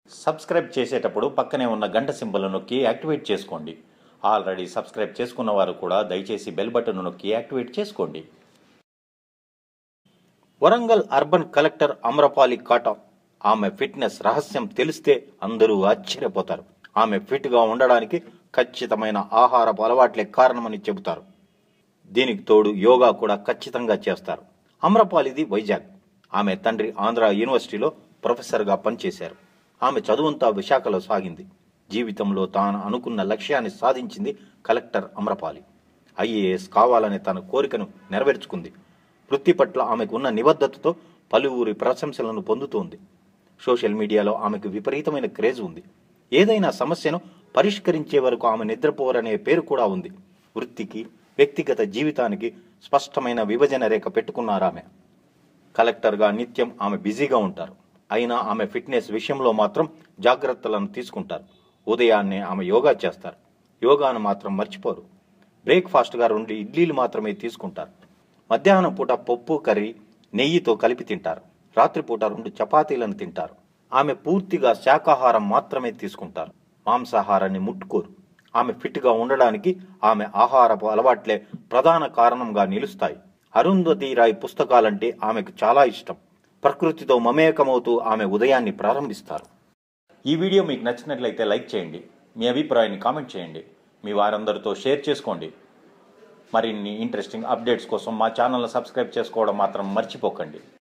subscribe చేసేటప్పుడు పక్కనే ఉన్న గంట సింబల్ నొక్కి యాక్టివేట్ చేసుకోండి ఆల్రెడీ సబ్స్క్రైబ్ చేసుకున్న వారు కూడా దయచేసి బెల్ బటన్ నొక్కి యాక్టివేట్ చేసుకోండి వరంగల్ అర్బన్ కలెక్టర్ అమ్రపాలి కాటా ఆమె ఫిట్నెస్ రహస్యం తెలిస్తే అందరూ ఆశ్చర్యపోతారు ఆమె ఫిట్గా ఉండడానికి ఖచ్చితమైన ఆహారపు అలవాట్లే కారణమని చెబుతారు దీనికి తోడు యోగా కూడా ఖచ్చితంగా చేస్తారు అమ్రపాలిది వైజాగ్ ఆమె తండ్రి ఆంధ్ర యూనివర్సిటీలో ప్రొఫెసర్గా పనిచేశారు ఆమె చదువంతా విశాఖలో సాగింది జీవితంలో తాను అనుకున్న లక్ష్యాన్ని సాధించింది కలెక్టర్ అమ్రపాలి ఐఏఎస్ కావాలనే తన కోరికను నెరవేర్చుకుంది వృత్తి పట్ల ఆమెకు ఉన్న నిబద్ధతతో పలువురి ప్రశంసలను పొందుతోంది సోషల్ మీడియాలో ఆమెకు విపరీతమైన క్రేజ్ ఉంది ఏదైనా సమస్యను పరిష్కరించే వరకు ఆమె నిద్రపోరనే పేరు కూడా ఉంది వృత్తికి వ్యక్తిగత జీవితానికి స్పష్టమైన విభజన రేఖ పెట్టుకున్నారామె కలెక్టర్గా నిత్యం ఆమె బిజీగా ఉంటారు అయినా ఆమె ఫిట్నెస్ విషయంలో మాత్రం జాగ్రత్తలను తీసుకుంటారు ఉదయాన్నే ఆమె యోగా చేస్తారు యోగాను మాత్రం మర్చిపోరు బ్రేక్ఫాస్ట్గా రెండు ఇడ్లీలు మాత్రమే తీసుకుంటారు మధ్యాహ్నం పూట పప్పు కర్రీ నెయ్యితో కలిపి తింటారు రాత్రిపూట రెండు చపాతీలను తింటారు ఆమె పూర్తిగా శాకాహారం మాత్రమే తీసుకుంటారు మాంసాహారాన్ని ముట్టుకోరు ఆమె ఫిట్గా ఉండడానికి ఆమె ఆహారపు అలవాట్లే ప్రధాన కారణంగా నిలుస్తాయి అరుంధతి రాయ్ పుస్తకాలంటే ఆమెకు చాలా ఇష్టం ప్రకృతితో మమేకమవుతూ ఆమె ఉదయాన్ని ప్రారంభిస్తారు ఈ వీడియో మీకు నచ్చినట్లయితే లైక్ చేయండి మీ అభిప్రాయాన్ని కామెంట్ చేయండి మీ వారందరితో షేర్ చేసుకోండి మరిన్ని ఇంట్రెస్టింగ్ అప్డేట్స్ కోసం మా ఛానల్ని సబ్స్క్రైబ్ చేసుకోవడం మాత్రం మర్చిపోకండి